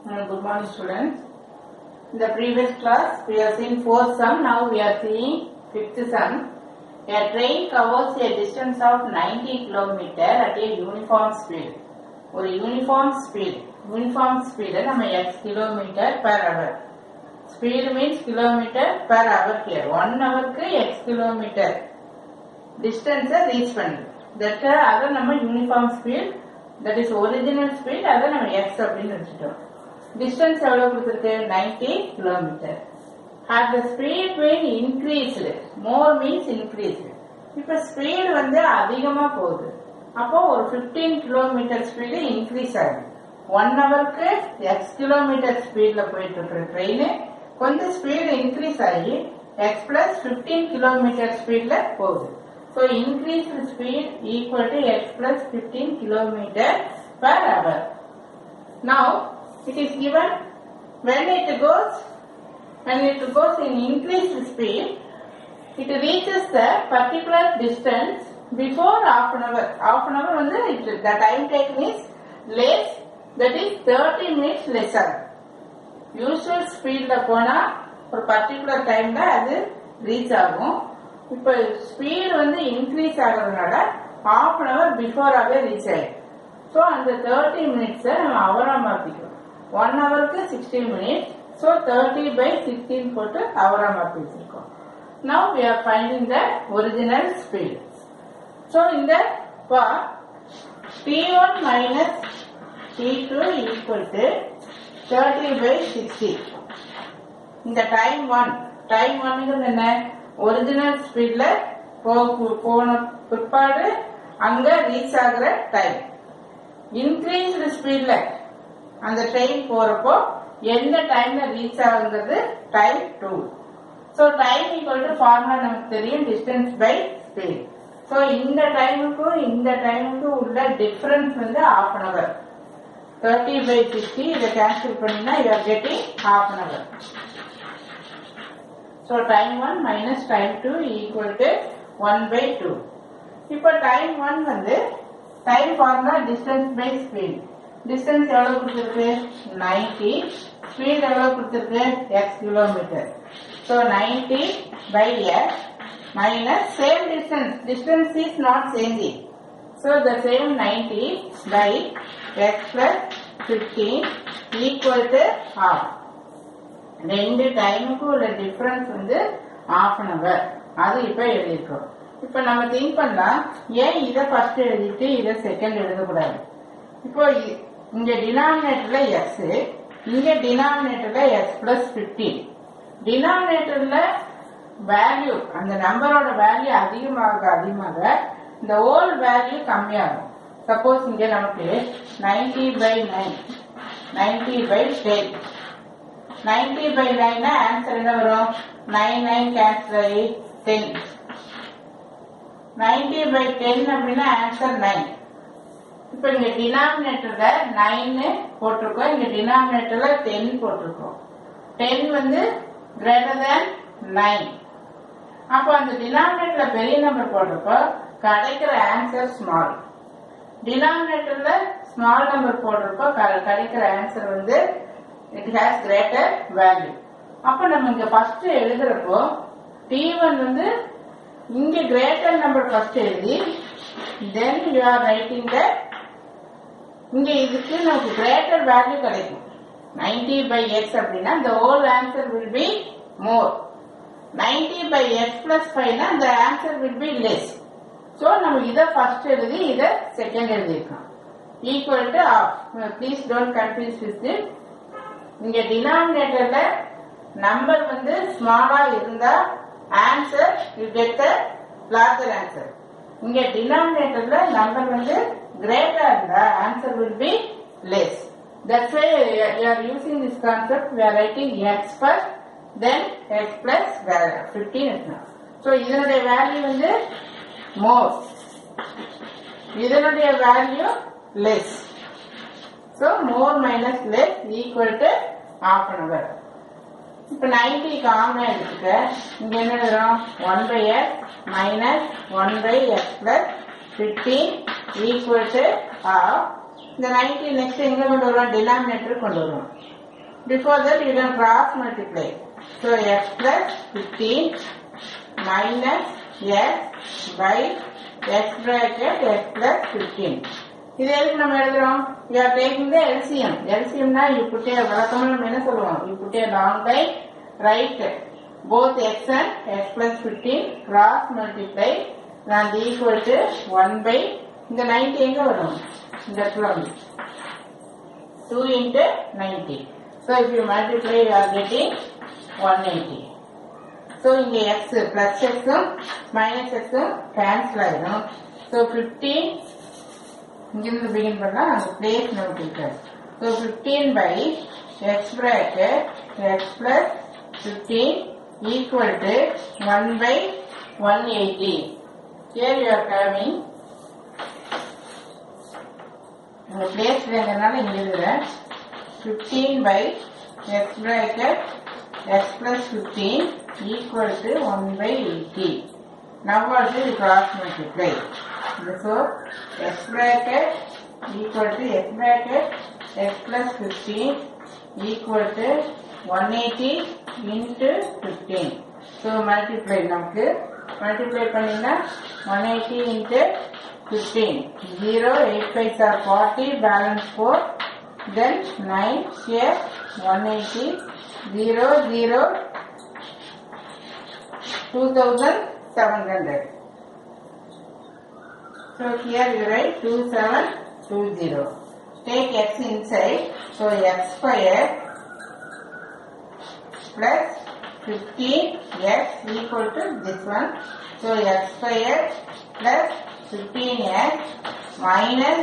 Uh, Good morning, students. In the previous class, we have seen fourth sum. Now we are seeing fifth sum. A train covers a distance of 90 km at a uniform speed. ஒரு uniform speed uniform speed நம்ம x kilometre per hour speed means kilometre per hour கியர் one ஹவருக்கு x kilometre டிஸ்டன்ஸை reach பண்ணுது that அதை நம்ம uniform speed that is original speed அதை நம்ம எக்ஸ் அப்படின்னு வச்சுட்டோம் டிஸ்டன்ஸ் எவ்வளவு கொடுத்துருக்கு 90 kilometre at the speed being increased more means increased இப்ப ஸ்பீடு வந்து அதிகமா போகுது அப்போ ஒரு 15 கிலோமீட்டர் ஸ்பீடு இன்க்ரீஸ் ஆகுது ஒன் ஹவருக்கு எக்ஸ் கிலோமீட்டர் ஸ்பீட்ல போயிட்டு இருக்கிற ட்ரெயின் கொஞ்சம் ஸ்பீடு இன்க்ரீஸ் ஆகி எக்ஸ் பிளஸ் 15 கிலோமீட்டர் ஸ்பீட்ல போகுது so increase speed equal to x plus 15 kilometre per hour Now, it is given when it goes, when it goes in increased speed, it reaches the particular distance before half an hour. Half an hour வந்து it, the time taken is less, that is 30 minutes lesser. Usual ஸ்பீட்ல போனா ஒரு particular டைம்ல அது reach ஆகும் இப்ப speed வந்து increase ஆகுறதுனால half அன் அவர் பிஃபோராகவே ரீச் ஆயிடும் ஸோ அந்த தேர்ட்டி மினிட்ஸை நம்ம அவரா மாத்திக்கிறோம் ஒன் ஹவருக்கு sixteen minutes so thirty by sixteen போட்டு அவரா மாத்தி வச்சிருக்கோம் now we are finding the original speed so இந்த t one minus t two equal to thirty by sixty இந்த டைம் ஒன் டைம் ஒன்னுங்கிறது என்ன ஒரிஜினல் ஸ்பீட்ல போன பிற்பாடு அங்க ரீச் ஆகுற டைம் இன்க்ரீஸ்டு ஸ்பீட்ல அந்த ட்ரெயின் போறப்போ எந்த டைம்ல ரீச் ஆகுங்கிறது time two so time equal to formula நமக்கு தெரியும் டிஸ்டன்ஸ் பை ஸ்பீட் ஸோ இந்த டைமுக்கும் இந்த டைமுக்கும் உள்ள டிஃபரன்ஸ் வந்து half an hour thirty by sixty இதை கேன்சல் பண்ணினா you are getting half an hour so time one minus time two equal to one by two இப்போ time one வந்து time formula distance by speed distance எவ்வளவு கொடுத்துருக்கு 90 speed எவ்வளவு கொடுத்துருக்கு x kilometre so 90 by x minus same distance distance is not changing so the same 90 by x plus fifteen equal to half ரெண்டு டைமுக்கும் உள்ள difference வந்து half an அவர் அது இப்போ எழுதியிருக்கோம் இப்ப நம்ம திங்க் பண்ணலாம் ஏன் இதை ஃபர்ஸ்ட் எழுதிட்டு இதை செகண்ட் எழுதக்கூடாது இப்போ இ- இங்க டினாமினேட்டர்ல எக்ஸ் இங்க டினாமினேட்டர்ல எக்ஸ் பிளஸ் பிப்டீன் டினாமினேட்டர்ல வேல்யூ அந்த நம்பரோட வேல்யூ அதிகமாக அதிகமாக இந்த ஓல் வேல்யூ கம்மியாகும் சப்போஸ் இங்க நமக்கு 90 by nine ninety by ten ninety by nine answer என்ன வரும் நைன் நைன் கேன்சல் ஆகி டென் நைன்டி பை டென் அப்படின்னா ஆன்சர் நைன் இப்போ இங்க டினாமினேட்டர்ல நைன்னு போட்டிருக்கோம் இங்க டினாமினேட்டர்ல டென் போட்டிருக்கோம் டென் வந்து கிரேட்டர் தேன் நைன் அப்போ அந்த டினாமினேட்டர்ல பெரிய நம்பர் போடுறப்போ கிடைக்கிற ஆன்சர் ஸ்மால் டினாமினேட்டர்ல ஸ்மால் நம்பர் போடுறப்போ க- கிடைக்கிற ஆன்சர் வந்து இட் ஹேஸ் கிரேட்டர் வேல்யூ அப்போ நம்ம இங்க ஃபர்ஸ்ட் எழுதுறப்போ டி ஒன் வந்து இங்க கிரேட்டர் நம்பர் ஃபர்ஸ்ட் எழுதி then you are writing the இங்க இதுக்கு நமக்கு கிரேட்டர் வேல்யூ கிடைக்கும் 90 பை எக்ஸ் அப்படின்னா the whole answer will be more 90 by x plus ஃபைவ்னா the answer will be less so நம்ம இதை ஃபர்ஸ்ட் எழுதி இதை செகண்ட் எழுதியிருக்கோம் equal to half please don't confuse with it இங்க டினாமினேட்டர்ல நம்பர் வந்து ஸ்மாலா இருந்தா answer you get the larger answer இங்க டினாமினேட்டர்ல நம்பர் வந்து கிரேட்டா இருந்தா answer will be less that's why you are using this concept we are writing x first then x plus fifteen இருக்கணும் ஸோ இதனுடைய வேல்யூ வந்து மோர் இதனுடைய value less so more minus less equal to half an hour இப்போ ninety காமனா எடுத்துக்க இங்க என்ன எழுதுறோம் one by x minus one by x plus fifteen equal to half இந்த நைன்டி நெக்ஸ்ட் எங்க கொண்டு வருவோம் டினாமினேட்டர் கொண்டு வருவோம் before that you can cross multiply so x plus 15 minus x by x bracket x plus 15 இது எதுக்கு நம்ம எழுதுறோம் you are taking the LCM LCM னா you put a வழக்கமா நம்ம என்ன சொல்லுவோம் you put a long by right both x and x plus 15 cross multiply and equal to 1 by இந்த 90 எங்க வரும் இந்த இடத்துல வந்து 2 into 90 so if you multiply you are getting 180 so இங்க x plus x உம் minus x உம் cancel ஆயிடும் so 15 இங்கிருந்து begin பண்ணா அந்த பிளேஸ் நமக்கு இருக்காது so fifteen by x bracket x plus fifteen equal to one by one eighty here you are coming உங்க place வேணுனால இங்க எழுதுறேன் fifteen by x bracket x plus fifteen equal to one by eighty Now what is cross multiply? So x bracket equal to x bracket x plus 15 equal to 180 into 15. So multiply நமக்கு multiply பண்ணினா 180 into 15. 0, 8 5 are 40, balance 4. Then 9 here 180, 0, 0, 2700. So here you write 2720. Take x inside. So x square plus 15x equal to this one. So x square plus 15x minus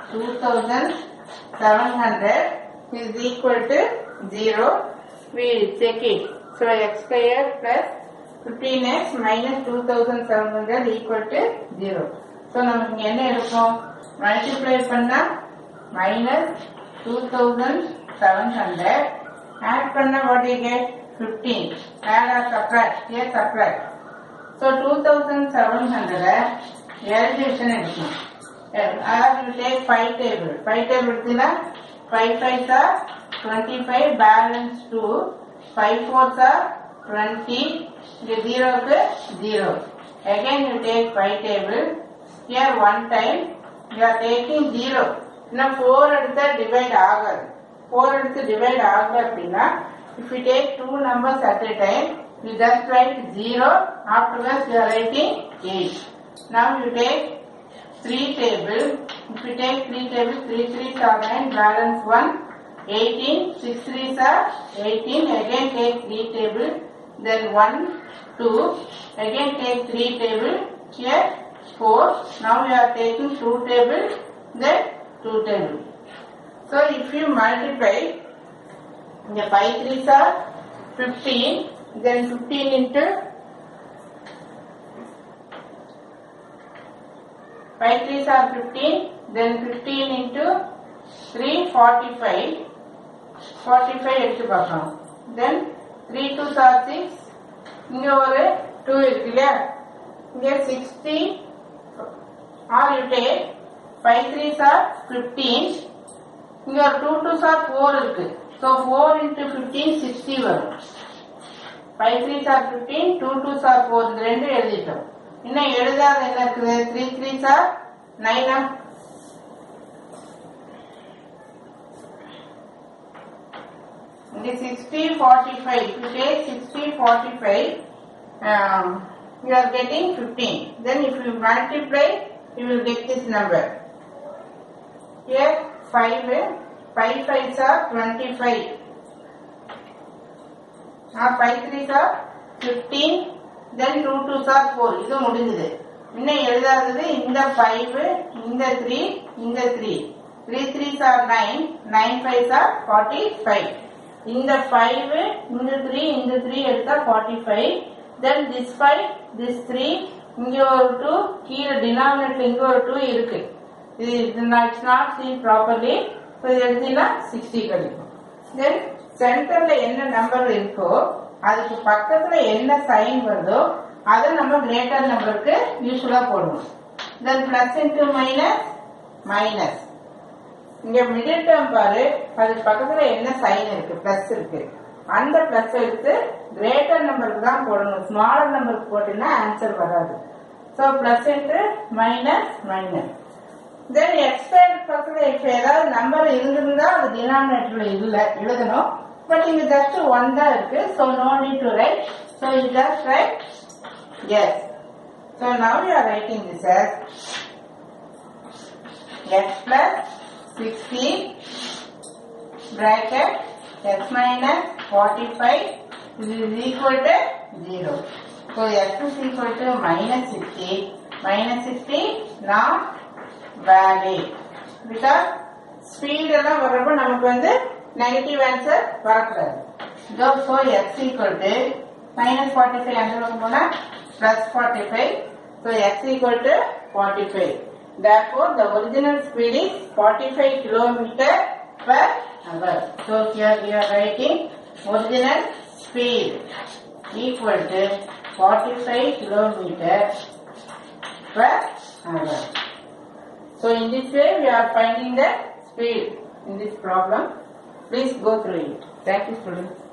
2700 is equal to 0. We check it. So x square plus 15x minus 2700 equal to 0. So நமக்கு இங்க என்ன இருக்கும் multiply பண்ணா minus two thousand seven hundred add பண்ணா what you get fifteen add or subtract a subtract so two thousand seven hundred elevation எடுக்கணும் அதாவது you take five table five table எடுத்தீங்கன்னா five five are twenty five balance two five fours are twenty இங்க ஜீரோக்கு zero again you take five table here one time you are taking zero இன்னும் four எடுத்தா divide ஆகாது four எடுத்து divide ஆகல அப்படின்னா if you take two numbers at a time you just write zero afterwards you are writing eight now you take three table if you take three table three threes are nine balance one 18 six threes are 18 again take three table then 1 2 again take 3 table here 4 now we are taking 2 table then 2 table so if you multiply the 5 threes are 15 then 15 into 5 threes are 15 then 15 into 3 45 45 எடுத்து பார்க்கலாம் then 3 2s are 6 இங்க ஒரு 2 இருக்கு இல்லையா இங்க 60 are you take 5 3s are 15 இங்க ஒரு 2 2s are 4 இருக்கு so 4 into 15 60 வரும் 5 3s are 15 2 2s are 4 இந்த ரெண்டும் எழுதிட்டோம் இன்னும் எழுதாத என்ன இருக்குது 3 3s are 9 ஆ இங்க 60 45 if you take 60 45 um, you are getting 15 then if you multiply you will get this number here 5 5 5s are 25 now 5 3s are 15 then 2 2s are 4 இது முடிஞ்சது இன்னும் எழுதாதது இந்த 5 இந்த 3 இந்த 3 3 3s are 9 9 5s are 45 இந்த 5 இந்த 3 இந்த 3 எடுத்தா 45 then this 5 this 3 இங்க ஒரு 2 கீழே denominator இங்க ஒரு 2 இருக்கு இது it's not seen properly so இது எடுத்தீங்கன்னா 60 கிடைக்கும் தென் சென்டர்ல என்ன நம்பர் இருக்கோ அதுக்கு பக்கத்துல என்ன சைன் வருதோ அதை நம்ம கிரேட்டர் நம்பருக்கு யூஸ்ஃபுல்லா போடுவோம் then plus into minus minus இங்க மிடில் டேர்ம் பாரு அதுக்கு பக்கத்துல என்ன சைன் இருக்கு பிளஸ் இருக்கு அந்த பிளஸ் எடுத்து கிரேட்டர் நம்பருக்கு தான் போடணும் ஸ்மாலர் நம்பருக்கு போட்டீங்கன்னா ஆன்சர் வராது so plus into minus minus then எக்ஸ்பேர்ட் பக்கத்துல இப்ப ஏதாவது நம்பர் இருந்திருந்தா அது டினாமினேட்டர்ல இல்ல எழுதணும் பட் இங்க ஜஸ்ட் ஒன் தான் இருக்கு so no need to write so you just write yes so now you are writing this as x plus 16 bracket x minus 45 this is equal to 0. So x is equal to minus 60 minus 60 not valid because speed எல்லாம் வர்றப்ப நமக்கு வந்து negative answer வரக்கூடாது so x equal to minus forty five அந்த பக்கம் போனா plus forty five so x equal to forty five therefore the original speed is 45 kilometer per hour so here we are writing original speed equal to 45 kilometer per hour so in this way we are finding the speed in this problem please go through it thank you students